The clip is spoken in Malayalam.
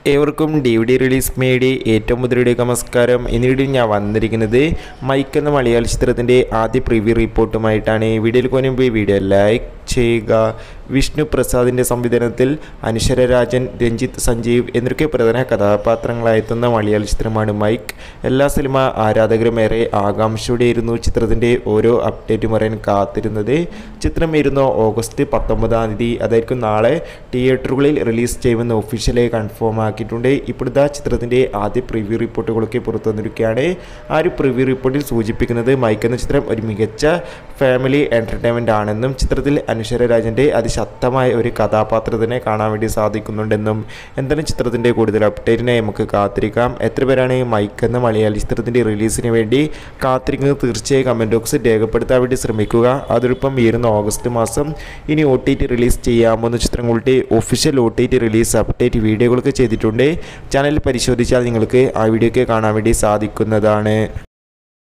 ഏവർക്കും ഡി വി ഡി റിലീസ് മേടി ഏറ്റവും മുതലയുടെ നമസ്കാരം എന്നിവിടെ ഞാൻ വന്നിരിക്കുന്നത് മൈക്ക് എന്ന മലയാള ചിത്രത്തിൻ്റെ ആദ്യ പ്രിവ്യൂ റിപ്പോർട്ടുമായിട്ടാണ് വീഡിയോയിൽ കൊനുമ്പ് വീഡിയോ ലൈക്ക് ചെയ്യുക വിഷ്ണു പ്രസാദിൻ്റെ സംവിധാനത്തിൽ അനശ്വര രാജൻ രഞ്ജിത്ത് സഞ്ജീവ് എന്നൊക്കെ പ്രധാന കഥാപാത്രങ്ങളായെത്തുന്ന മലയാള ചിത്രമാണ് മൈക്ക് എല്ലാ സിനിമ ആരാധകരും ഏറെ ആകാംക്ഷയോടെയായിരുന്നു ചിത്രത്തിൻ്റെ ഓരോ അപ്ഡേറ്റും അറിയാൻ കാത്തിരുന്നത് ചിത്രം വരുന്ന ഓഗസ്റ്റ് പത്തൊമ്പതാം തീയതി അതായിരിക്കും നാളെ തിയേറ്ററുകളിൽ റിലീസ് ചെയ്യുമെന്ന് ഒഫീഷ്യലായി കൺഫേം ആക്കിയിട്ടുണ്ട് ഇപ്പോഴത്തെ ചിത്രത്തിൻ്റെ ആദ്യ പ്രിവ്യൂ റിപ്പോർട്ടുകളൊക്കെ പുറത്തു വന്നിരിക്കുകയാണ് ആ ഒരു പ്രിവ്യൂ റിപ്പോർട്ടിൽ സൂചിപ്പിക്കുന്നത് മൈക്ക് എന്ന ചിത്രം ഒരു മികച്ച ഫാമിലി എൻ്റർടൈൻമെൻ്റ് ആണെന്നും ചിത്രത്തിൽ അനശ്വര രാജൻ്റെ അതിശക്തമായ ഒരു കഥാപാത്രത്തിനെ കാണാൻ വേണ്ടി സാധിക്കുന്നുണ്ടെന്നും എന്തായാലും ചിത്രത്തിൻ്റെ കൂടുതൽ അപ്ഡേറ്റിനായി നമുക്ക് കാത്തിരിക്കാം എത്ര പേരാണ് മൈക്ക് എന്ന മലയാള ചിത്രത്തിൻ്റെ റിലീസിന് വേണ്ടി കാത്തിരിക്കുന്നത് തീർച്ചയായും കമൻറ്റ് ബോക്സിൽ രേഖപ്പെടുത്താൻ വേണ്ടി ശ്രമിക്കുക അതോടൊപ്പം വരുന്ന ഓഗസ്റ്റ് മാസം ഇനി ഒ ടി ടി റിലീസ് ചെയ്യാമെന്ന ചിത്രങ്ങളുടെ official O T T release update വീഡിയോകളൊക്കെ ചെയ്തിട്ടുണ്ട് ചാനൽ പരിശോധിച്ചാൽ നിങ്ങൾക്ക് ആ വീഡിയോ ഒക്കെ കാണാൻ വേണ്ടി സാധിക്കുന്നതാണ്